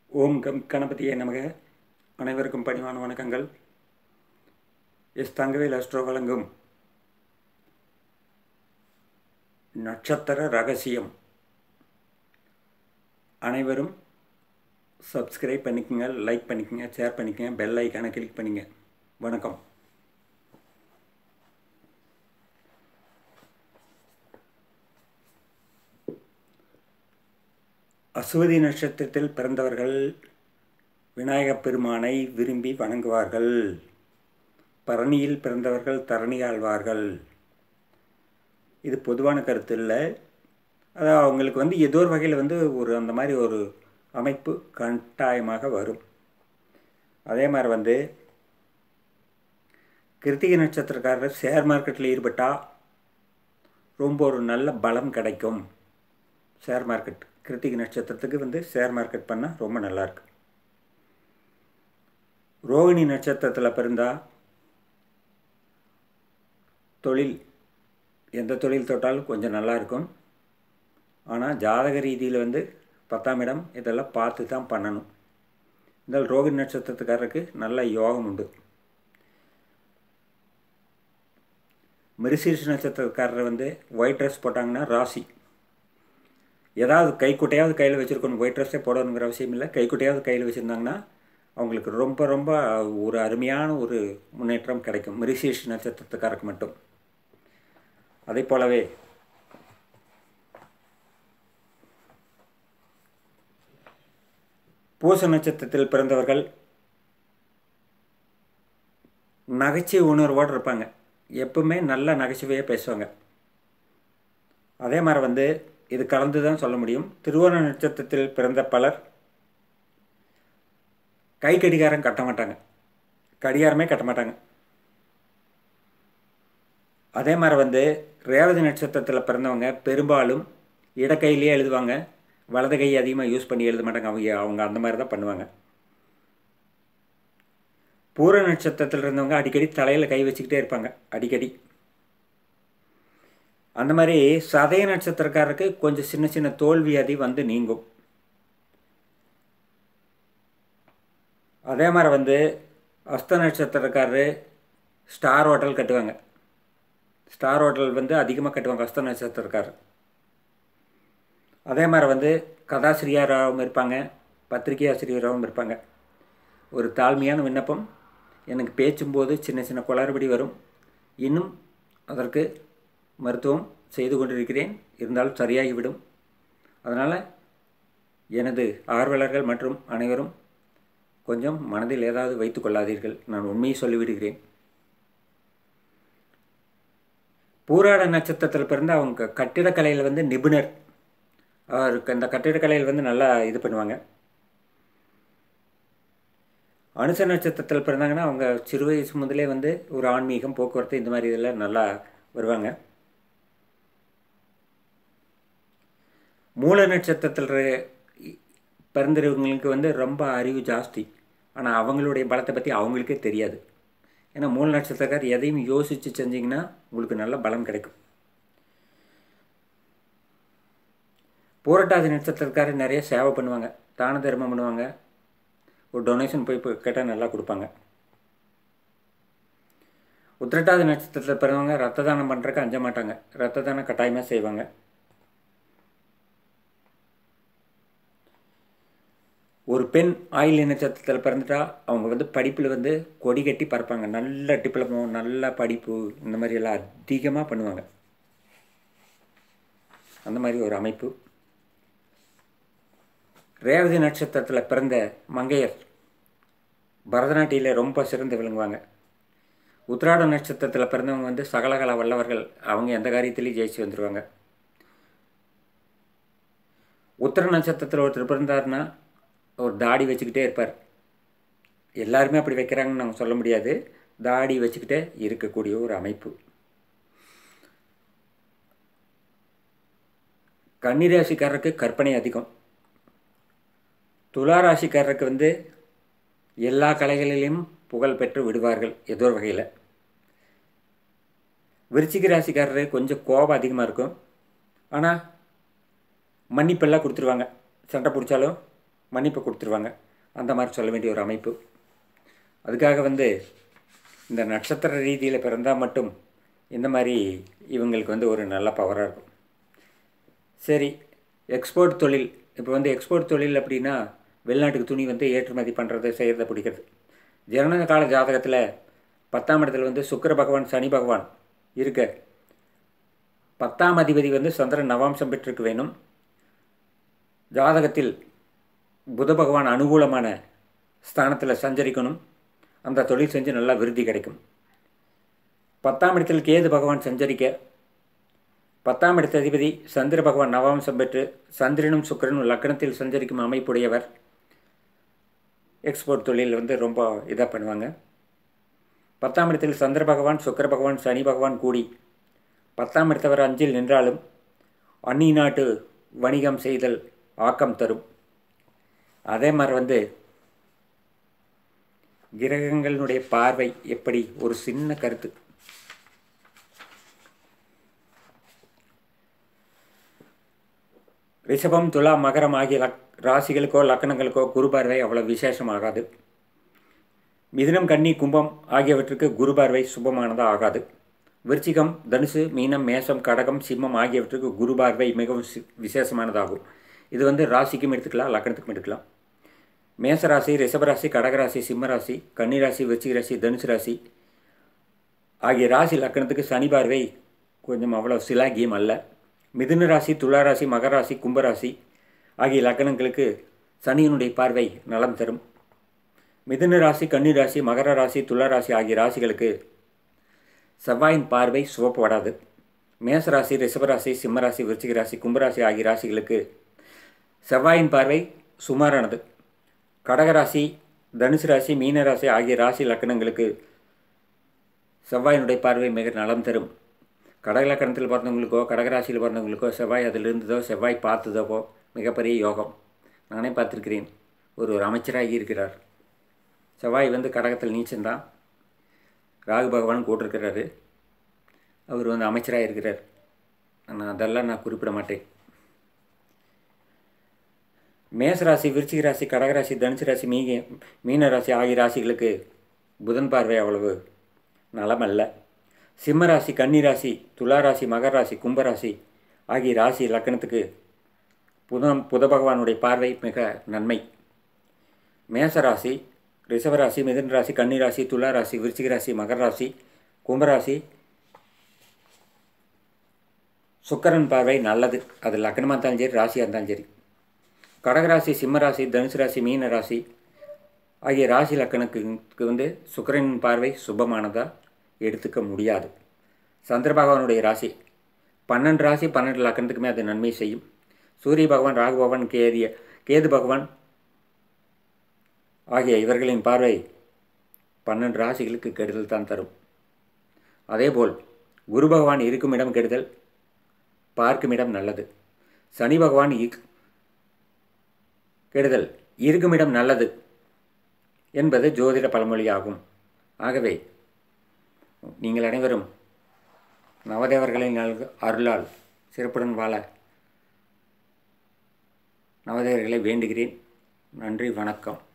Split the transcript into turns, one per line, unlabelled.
ஓம் come கணபதியே நமக அனைவருக்கும் பணிவான வணக்கங்கள் எஸ் தங்கவேல் அஸ்ட்ரோ வழங்கும் நட்சத்திர ரகசியம் அனைவரும் சப்ஸ்கிரைப் பண்ணிக்கங்க லைக் பண்ணிக்கங்க ஷேர் பண்ணிக்கங்க பெல் ஐக்கானை கிளிக் பண்ணிங்க வணக்கம் அசுவதி நட்சத்திரத்தில் பிறந்தவர்கள் விநாயகப் பெருமானை விரும்பி வணங்குவார்கள் பரணியில் பிறந்தவர்கள் தரணி ஆழ்வார்கள் இது பொதுவான கருத்து இல்லை அது அவங்களுக்கு வந்து ஏதோ ஒரு வகையில் வந்து ஒரு அந்த மாதிரி ஒரு அமைப்பு கட்டாயமாக வரும் அதே மாதிரி வந்து கிருத்திகை நட்சத்திரக்காரர் ஷேர் மார்க்கெட்டில் ஈடுபட்டால் ரொம்ப ஒரு நல்ல பலம் கிடைக்கும் ஷேர் மார்க்கெட் கிருத்திகை நட்சத்திரத்துக்கு வந்து ஷேர் மார்க்கெட் பண்ணால் ரொம்ப நல்லாயிருக்கு ரோகிணி நட்சத்திரத்தில் பிறந்தால் தொழில் எந்த தொழில் தொட்டாலும் கொஞ்சம் நல்லாயிருக்கும் ஆனால் ஜாதக ரீதியில் வந்து பத்தாம் இடம் இதெல்லாம் பார்த்து தான் பண்ணணும் இந்த ரோகிணி நட்சத்திரத்துக்காரருக்கு நல்ல யோகம் உண்டு மிருசீர்ஷ நட்சத்திரக்காரர் வந்து ஒயிட் ட்ரெஸ் போட்டாங்கன்னா ராசி ஏதாவது கைக்குட்டையாவது கையில் வச்சுருக்கணும் ஒயிட் ட்ரெஸ்ஸே போடணுங்கிற அவசியம் இல்லை கைக்குட்டையாவது கையில் வச்சுருந்தாங்கன்னா அவங்களுக்கு ரொம்ப ரொம்ப ஒரு அருமையான ஒரு முன்னேற்றம் கிடைக்கும் மிருசீஷ் நட்சத்திரத்துக்காரருக்கு மட்டும் அதே போலவே பூச நட்சத்திரத்தில் பிறந்தவர்கள் நகைச்சுவை உணர்வோடு இருப்பாங்க எப்பவுமே நல்ல நகைச்சுவையாக பேசுவாங்க அதே மாதிரி வந்து இது கலந்து தான் சொல்ல முடியும் திருவோண நட்சத்திரத்தில் பிறந்த பலர் கை கடிகாரம் கட்ட மாட்டாங்க கடிகாரமே கட்ட மாட்டாங்க அதே மாதிரி வந்து ரேவதி நட்சத்திரத்தில் பிறந்தவங்க பெரும்பாலும் இடக்கையிலேயே எழுதுவாங்க வலது கை அதிகமாக யூஸ் பண்ணி எழுத மாட்டாங்க அவங்க அவங்க அந்த மாதிரி தான் பண்ணுவாங்க பூர நட்சத்திரத்தில் இருந்தவங்க அடிக்கடி தலையில் கை வச்சுக்கிட்டே இருப்பாங்க அடிக்கடி அந்த மாதிரி சதய நட்சத்திரக்காரருக்கு கொஞ்சம் சின்ன சின்ன தோல்வியாதி வந்து நீங்கும் அதே மாதிரி வந்து அஸ்த நட்சத்திரக்காரரு ஸ்டார் ஹோட்டல் கட்டுவாங்க ஸ்டார் ஹோட்டல் வந்து அதிகமாக கட்டுவாங்க அஸ்த நட்சத்திரக்காரர் அதே மாதிரி வந்து கதாசிரியராகவும் இருப்பாங்க பத்திரிகை ஆசிரியராகவும் இருப்பாங்க ஒரு தாழ்மையான விண்ணப்பம் எனக்கு பேச்சும்போது சின்ன சின்ன குளறுபடி வரும் இன்னும் அதற்கு மருத்துவம் செய்து கொண்டிருக்கிறேன் இருந்தாலும் சரியாகிவிடும் அதனால் எனது ஆர்வலர்கள் மற்றும் அனைவரும் கொஞ்சம் மனதில் ஏதாவது வைத்து கொள்ளாதீர்கள் நான் உண்மையை சொல்லிவிடுகிறேன் பூராட நட்சத்திரத்தில் பிறந்து அவங்க கட்டிடக்கலையில் வந்து நிபுணர் அவருக்கு அந்த கட்டிடக்கலையில் வந்து நல்லா இது பண்ணுவாங்க அனுச நட்சத்திரத்தில் பிறந்தாங்கன்னா அவங்க சிறு வயசு முதலே வந்து ஒரு ஆன்மீகம் போக்குவரத்து இந்த மாதிரி இதில் நல்லா வருவாங்க மூல நட்சத்திரத்தில் பிறந்தவங்களுக்கு வந்து ரொம்ப அறிவு ஜாஸ்தி ஆனால் அவங்களுடைய பலத்தை பற்றி அவங்களுக்கே தெரியாது ஏன்னா மூல நட்சத்திரக்கார் எதையும் யோசித்து செஞ்சிங்கன்னா உங்களுக்கு நல்ல பலம் கிடைக்கும் பூரட்டாதி நட்சத்திரக்காரர் நிறைய சேவை பண்ணுவாங்க தான தர்மம் பண்ணுவாங்க ஒரு டொனேஷன் போய் கேட்டால் நல்லா கொடுப்பாங்க உத்திரட்டாதி நட்சத்திரத்தில் பிறந்தவங்க ரத்த தானம் பண்ணுறக்கு அஞ்ச மாட்டாங்க ரத்த தானம் கட்டாயமாக செய்வாங்க ஒரு பெண் ஆயில் நட்சத்திரத்தில் பிறந்துட்டா அவங்க வந்து படிப்பில் வந்து கொடி கட்டி பறப்பாங்க நல்ல டிப்ளமோ நல்ல படிப்பு இந்த மாதிரி எல்லாம் அதிகமாக பண்ணுவாங்க அந்த மாதிரி ஒரு அமைப்பு ரேவதி நட்சத்திரத்தில் பிறந்த மங்கையர் பரதநாட்டியில் ரொம்ப சிறந்து விளங்குவாங்க உத்ராட நட்சத்திரத்தில் பிறந்தவங்க வந்து சகலகல வல்லவர்கள் அவங்க எந்த காரியத்திலையும் ஜெயிச்சு வந்துடுவாங்க உத்திர நட்சத்திரத்தில் ஒருத்தர் பிறந்தார்னா ஒரு தாடி வச்சுக்கிட்டே இருப்பார் எல்லாருமே அப்படி வைக்கிறாங்கன்னு நாங்கள் சொல்ல முடியாது தாடி வச்சுக்கிட்டே இருக்கக்கூடிய ஒரு அமைப்பு கன்னிராசிக்காரருக்கு கற்பனை அதிகம் துளாராசிக்காரருக்கு வந்து எல்லா கலைகளிலும் புகழ் பெற்று விடுவார்கள் ஏதோ ஒரு வகையில் விருச்சிக ராசிக்காரரு கொஞ்சம் கோபம் அதிகமாக இருக்கும் ஆனால் மன்னிப்பெல்லாம் கொடுத்துருவாங்க சண்டை பிடிச்சாலும் மன்னிப்பு கொடுத்துருவாங்க அந்த மாதிரி சொல்ல வேண்டிய ஒரு அமைப்பு அதுக்காக வந்து இந்த நட்சத்திர ரீதியில் பிறந்தால் மட்டும் இந்த மாதிரி இவங்களுக்கு வந்து ஒரு நல்ல பவராக இருக்கும் சரி எக்ஸ்போர்ட் தொழில் இப்போ வந்து எக்ஸ்போர்ட் தொழில் அப்படின்னா வெளிநாட்டுக்கு துணி வந்து ஏற்றுமதி பண்ணுறது செய்கிறத பிடிக்கிறது ஜனன கால ஜாதகத்தில் பத்தாம் இடத்துல வந்து சுக்கிர பகவான் சனி பகவான் இருக்க பத்தாம் அதிபதி வந்து சந்திரன் நவாம்சம் பெற்றிருக்க வேணும் ஜாதகத்தில் புத பகவான் அனுகூலமான ஸ்தானத்தில் சஞ்சரிக்கணும் அந்த தொழில் செஞ்சு நல்லா விருத்தி கிடைக்கும் பத்தாம் இடத்தில் கேது பகவான் சஞ்சரிக்க பத்தாம் இடத்த அதிபதி சந்திர பகவான் நவாம்சம் பெற்று சந்திரனும் சுக்கிரனும் லக்னத்தில் சஞ்சரிக்கும் அமைப்புடையவர் எக்ஸ்போர்ட் தொழில் வந்து ரொம்ப இதாக பண்ணுவாங்க பத்தாம் இடத்தில் சந்திர பகவான் சுக்கிர பகவான் சனி பகவான் கூடி பத்தாம் இடத்தவர் அஞ்சில் நின்றாலும் அந்நி நாட்டு வணிகம் செய்தல் ஆக்கம் தரும் அதே மாதிரி வந்து கிரகங்களுடைய பார்வை எப்படி ஒரு சின்ன கருத்து ரிஷபம் துலா மகரம் ஆகிய லக் ராசிகளுக்கோ லக்கணங்களுக்கோ குரு பார்வை அவ்வளோ விசேஷமாகாது மிதுனம் கன்னி கும்பம் ஆகியவற்றுக்கு குரு பார்வை சுபமானதாக ஆகாது விருச்சிகம் தனுசு மீனம் மேஷம் கடகம் சிம்மம் ஆகியவற்றுக்கு குரு பார்வை மிகவும் சி- விசேஷமானதாகும் இது வந்து ராசிக்கும் எடுத்துக்கலாம் லக்கணத்துக்கும் எடுக்கலாம் மேசராசி ரிஷபராசி கடகராசி சிம்மராசி கன்னிராசி விருச்சிக ராசி தனுசு ராசி ஆகிய ராசி லக்கணத்துக்கு சனி பார்வை கொஞ்சம் அவ்வளோ சிலாகியம் அல்ல மிதுன ராசி துலா ராசி மகர ராசி கும்பராசி ஆகிய லக்கணங்களுக்கு சனியினுடைய பார்வை நலம் தரும் மிதுன ராசி கன்னி ராசி மகர ராசி துலா ராசி ஆகிய ராசிகளுக்கு செவ்வாயின் பார்வை சுவப்படாது மேசராசி ரிஷபராசி சிம்மராசி விருச்சிக ராசி கும்பராசி ஆகிய ராசிகளுக்கு செவ்வாயின் பார்வை சுமாரானது கடகராசி தனுசு ராசி மீன ராசி ஆகிய ராசி லக்கணங்களுக்கு செவ்வாயினுடைய பார்வை மிக நலம் தரும் கடக லக்கணத்தில் பிறந்தவங்களுக்கோ கடகராசியில் பிறந்தவங்களுக்கோ செவ்வாய் அதில் இருந்ததோ செவ்வாய் பார்த்ததோ மிகப்பெரிய யோகம் நானே பார்த்துருக்கிறேன் ஒரு ஒரு அமைச்சராகி இருக்கிறார் செவ்வாய் வந்து கடகத்தில் நீச்சம்தான் ராகு பகவான் கூட்டிருக்கிறாரு அவர் வந்து அமைச்சராக இருக்கிறார் நான் அதெல்லாம் நான் குறிப்பிட மாட்டேன் மேசராசி விருச்சிக ராசி கடகராசி தனுசு ராசி மீக மீன ராசி ஆகிய ராசிகளுக்கு புதன் பார்வை அவ்வளவு நலமல்ல சிம்ம ராசி கன்னி ராசி துலா ராசி மகர ராசி கும்பராசி ஆகிய ராசி லக்கணத்துக்கு புதன் புத பகவானுடைய பார்வை மிக நன்மை மேசராசி ரிஷபராசி மிதுன ராசி கன்னி ராசி துலா ராசி விருச்சிக ராசி மகர ராசி கும்பராசி சுக்கரன் பார்வை நல்லது அது லக்னமாக இருந்தாலும் சரி ராசியாக இருந்தாலும் சரி கடகராசி சிம்மராசி தனுசு ராசி மீன ராசி ஆகிய ராசி லக்கணத்துக்கு வந்து சுக்கிரனின் பார்வை சுபமானதாக எடுத்துக்க முடியாது சந்திர பகவானுடைய ராசி பன்னெண்டு ராசி பன்னெண்டு லக்கணத்துக்குமே அது நன்மை செய்யும் சூரிய பகவான் ராகு பகவான் கேதிய கேது பகவான் ஆகிய இவர்களின் பார்வை பன்னெண்டு ராசிகளுக்கு கெடுதல் தான் தரும் அதேபோல் குரு பகவான் இருக்கும் இடம் கெடுதல் பார்க்கும் இடம் நல்லது சனி பகவான் இ- கெடுதல் இருக்குமிடம் நல்லது என்பது ஜோதிட பழமொழியாகும் ஆகவே நீங்கள் அனைவரும் நவதேவர்களின் நல்கு அருளால் சிறப்புடன் வாழ நவதேவர்களை வேண்டுகிறேன் நன்றி வணக்கம்